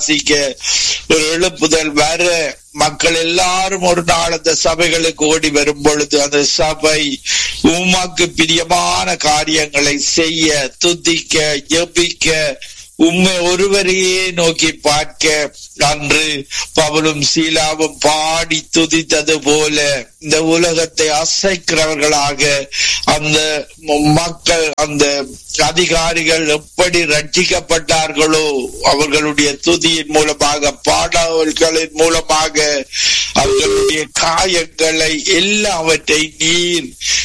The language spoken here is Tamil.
வாசிக்க ஒரு எழுப்புதல் வர மக்கள் எல்லாரும் ஒரு நாள் அந்த சபைகளுக்கு ஓடி வரும் பொழுது அந்த சபை உமக்கு பிரியமான காரியங்களை செய்ய துதிக்க ஜெபிக்க உண்மை ஒருவரையே நோக்கி பார்க்க அன்று பவலும் சீலாவும் பாடி துதித்தது போல இந்த உலகத்தை அசைக்கிறவர்களாக அந்த மக்கள் அந்த அதிகாரிகள் எப்படி ரட்சிக்கப்பட்டார்களோ அவர்களுடைய துதியின் மூலமாக பாடல்களின் மூலமாக அவர்களுடைய காயங்களை எல்லாவற்றை நீர்